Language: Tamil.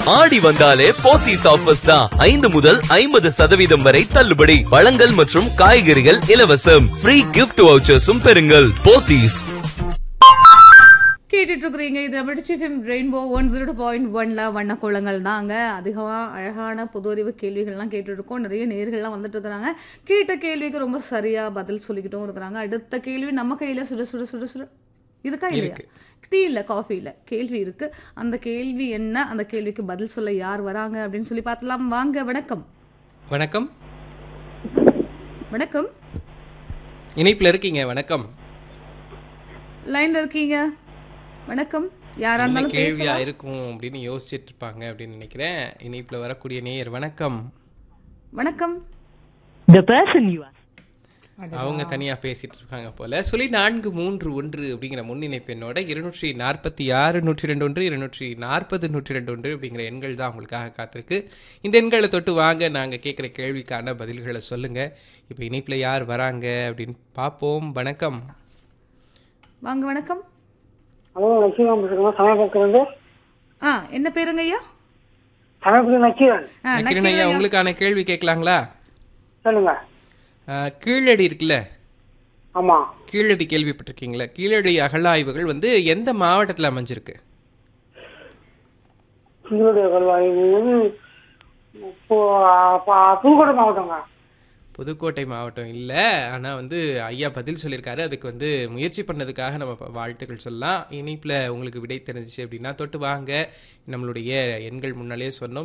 ஆடி வந்தாலே போத்தீஸ் ஆஃபர்ஸ் தான் ஐந்து முதல் ஐம்பது சதவீதம் வரை தள்ளுபடி பழங்கள் மற்றும் காய்கறிகள் இலவசம் ஃப்ரீ கிஃப்ட் வவுச்சர்ஸும் பெறுங்கள் போத்தீஸ் கேட்டுட்டு இருக்கிறீங்க இது நம்ம டிச்சிஃபிம் ரெயின்போ ஒன் ஜீரோ பாயிண்ட் ஒன்ல வண்ண கோலங்கள் தாங்க அதிகமாக அழகான பொது அறிவு கேள்விகள்லாம் கேட்டுட்டு இருக்கோம் நிறைய நேர்கள்லாம் வந்துட்டு இருக்கிறாங்க கேட்ட கேள்விக்கு ரொம்ப சரியா பதில் சொல்லிக்கிட்டும் இருக்கிறாங்க அடுத்த கேள்வி நம்ம கையில சுட சுட சுட சுட இருக்கா இல்லையா டீ இல்லை காஃபி இல்லை கேள்வி இருக்கு அந்த கேள்வி என்ன அந்த கேள்விக்கு பதில் சொல்ல யார் வராங்க அப்படின்னு சொல்லி பார்த்துலாம் வாங்க வணக்கம் வணக்கம் வணக்கம் இணைப்பில் இருக்கீங்க வணக்கம் லைன்ல இருக்கீங்க வணக்கம் யாரா என்ன இருந்தாலும் கேள்வியா பேசலாம் இருக்கும் அப்படின்னு யோசிச்சுட்டு இருப்பாங்க அப்படின்னு நினைக்கிறேன் இணைப்பில் வரக்கூடிய நேயர் வணக்கம் வணக்கம் The person you are அவங்க தனியா பேசிட்டு இருக்காங்க போல சொல்லி நான்கு மூன்று ஒன்று அப்படிங்கிற முன்னிணைப்பு எண்ணோட இருநூற்றி நாற்பத்தி ஆறு நூற்றி ரெண்டு ஒன்று இருநூற்றி நாற்பது நூற்றி ரெண்டு ஒன்று அப்படிங்கிற எண்கள் தான் உங்களுக்காக காத்திருக்கு இந்த எண்களை தொட்டு வாங்க நாங்கள் கேட்குற கேள்விக்கான பதில்களை சொல்லுங்க இப்போ இணைப்பில் யார் வராங்க அப்படின்னு பார்ப்போம் வணக்கம் வாங்க வணக்கம் ஹலோ லட்சுமி பேசுகிறோம் சமயபுரத்துலேருந்து ஆ என்ன பேருங்க ஐயா சமயபுரம் நக்கீரன் ஆ, நக்கிரன் ஐயா உங்களுக்கான கேள்வி கேட்கலாங்களா சொல்லுங்க ஆஹ், கீழடி இருக்குல்ல ஆமாம் கீழடி கேள்விப்பட்டிருக்கீங்களா கீழடி அகழாய்வுகள் வந்து எந்த மாவட்டத்தில் அமைஞ்சிருக்கு உங்களுடைய கல்வாய் வந்து இப்போ ப- புதுக்கோட்டை மாவட்டங்க புதுக்கோட்டை மாவட்டம் இல்லை ஆனால் வந்து ஐயா பதில் சொல்லியிருக்காரு அதுக்கு வந்து முயற்சி பண்ணதுக்காக நம்ம ப- வாழ்த்துக்கள் சொல்லலாம் இனிப்பில் உங்களுக்கு விடை தெரிஞ்சிச்சு அப்படின்னா தொட்டு வாங்க நம்மளுடைய எண்கள் முன்னாலே சொன்னோம்